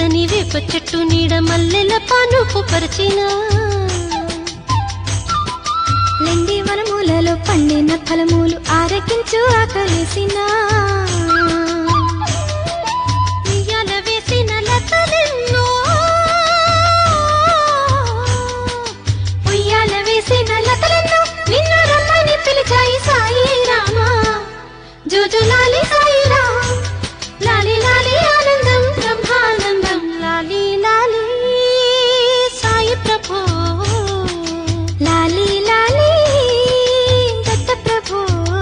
పచ్చని వేప చెట్టు నీడ మల్లెల పానుపు పరిచిన లెండి వనమూలలో పండిన ఫలమూలు ఆరగించు ఆకలేసిన ఉయ్యాల వేసిన లతలెన్నో ఉయ్యాల వేసిన లతలెన్నో నిన్ను రమ్మని పిలిచాయి సాయి రామా జోజులాలి సాయి రామ్ లాలి లాలి ఆనందం బ్రహ్మానందం లాలి లాలి సాయి ప్రభో లాలి లాలి దత్త ప్రభు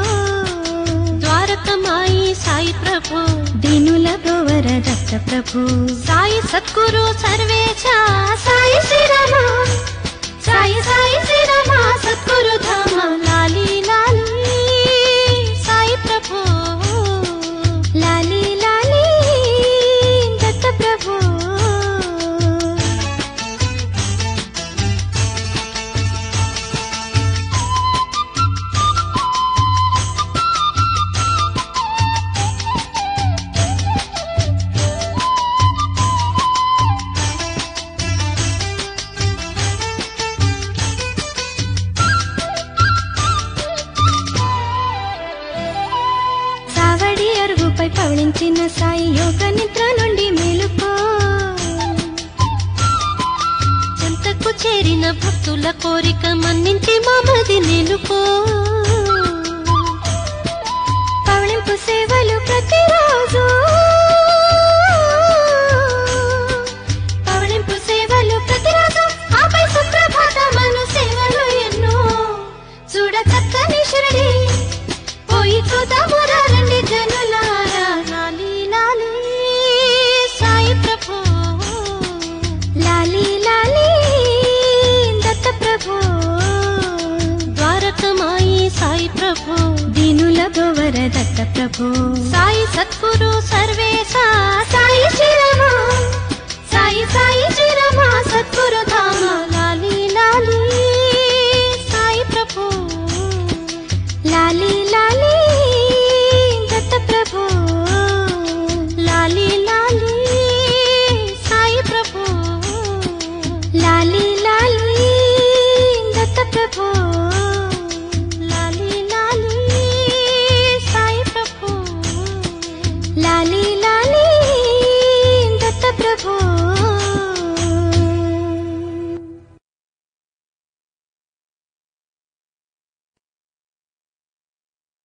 ద్వారకమాయి సాయి ప్రభో దీనుల గోవర దత్త ప్రభు సాయి సద్గురు సర్వేశ సాయి శ్రీరామ సాయి సాయి శ్రీరామ సద్గురు ధామ లాలి లాలి సాయి ప్రభో లాలి లాలి దత్త ప్రభు సావడి అరుగుపై పవళించిన సాయి యోగ నిద్ర నుండి మేలుకో చెంతకు చేరిన భక్తుల కోరిక మన్నించి మామది నిలుకో పవళింపు సేవలు ప్రతిరోజు పవళింపు సేవలు ప్రతిరోజు ఆపై సుప్రభాతమను సేవలు ఎన్నో చూడ చక్కని షిరడి పోయి చూద్దాము రండి జనులారా లాలి లాలి సాయి ప్రభో లాలి లాలి దత్త ప్రభు ద్వారకమాయి సాయి ప్రభో దీనుల గోవర దత్త ప్రభు సాయి సద్గురు సర్వేశ సాయి శ్రీరామ సాయి సాయి శ్రీరామ సద్గురు ధామ లాలి లాలి సాయి ప్రభో లాలి లాలి